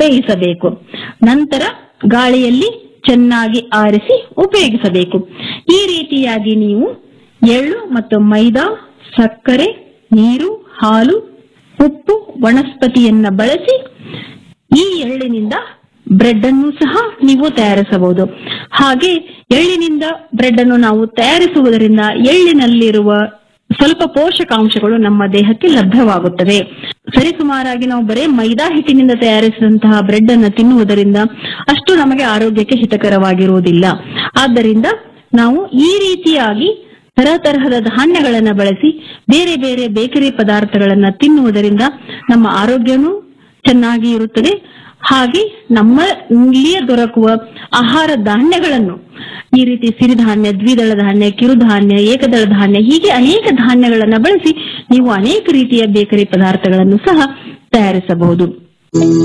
ಬೇಯಿಸಬೇಕು ನಂತರ ಗಾಳಿಯಲ್ಲಿ ಚೆನ್ನಾಗಿ ಆರಿಸಿ ಉಪಯೋಗಿಸಬೇಕು ಈ ರೀತಿಯಾಗಿ ನೀವು ಎಳ್ಳು ಮತ್ತು ಮೈದಾ ಸಕ್ಕರೆ ನೀರು ಹಾಲು ಉಪ್ಪು ವನಸ್ಪತಿಯನ್ನ ಬಳಸಿ ಈ ಎಳ್ಳಿನಿಂದ ಬ್ರೆಡ್ ಅನ್ನು ಸಹ ನೀವು ತಯಾರಿಸಬಹುದು ಹಾಗೆ ಎಳ್ಳಿನಿಂದ ಬ್ರೆಡ್ ಅನ್ನು ನಾವು ತಯಾರಿಸುವುದರಿಂದ ಎಳ್ಳಿನಲ್ಲಿರುವ ಸ್ವಲ್ಪ ಪೋಷಕಾಂಶಗಳು ನಮ್ಮ ದೇಹಕ್ಕೆ ಲಭ್ಯವಾಗುತ್ತವೆ ಸರಿಸುಮಾರಾಗಿ ನಾವು ಬರೇ ಮೈದಾ ಹಿಟ್ಟಿನಿಂದ ತಯಾರಿಸಿದಂತಹ ಬ್ರೆಡ್ ಅನ್ನು ತಿನ್ನುವುದರಿಂದ ಅಷ್ಟು ನಮಗೆ ಆರೋಗ್ಯಕ್ಕೆ ಹಿತಕರವಾಗಿರುವುದಿಲ್ಲ ಆದ್ದರಿಂದ ನಾವು ಈ ರೀತಿಯಾಗಿ ತರತರಹದ ಧಾನ್ಯಗಳನ್ನ ಬಳಸಿ ಬೇರೆ ಬೇರೆ ಬೇಕರಿ ಪದಾರ್ಥಗಳನ್ನ ತಿನ್ನುವುದರಿಂದ ನಮ್ಮ ಆರೋಗ್ಯನೂ ಚೆನ್ನಾಗಿ ಇರುತ್ತದೆ ಹಾಗೆ ನಮ್ಮಲ್ಲಿಯೇ ದೊರಕುವ ಆಹಾರ ಧಾನ್ಯಗಳನ್ನು ಈ ರೀತಿ ಸಿರಿಧಾನ್ಯ ದ್ವಿದಳ ಧಾನ್ಯ ಕಿರುಧಾನ್ಯ ಏಕದಳ ಧಾನ್ಯ ಹೀಗೆ ಅನೇಕ ಧಾನ್ಯಗಳನ್ನ ಬಳಸಿ ನೀವು ಅನೇಕ ರೀತಿಯ ಬೇಕರಿ ಪದಾರ್ಥಗಳನ್ನು ಸಹ ತಯಾರಿಸಬಹುದು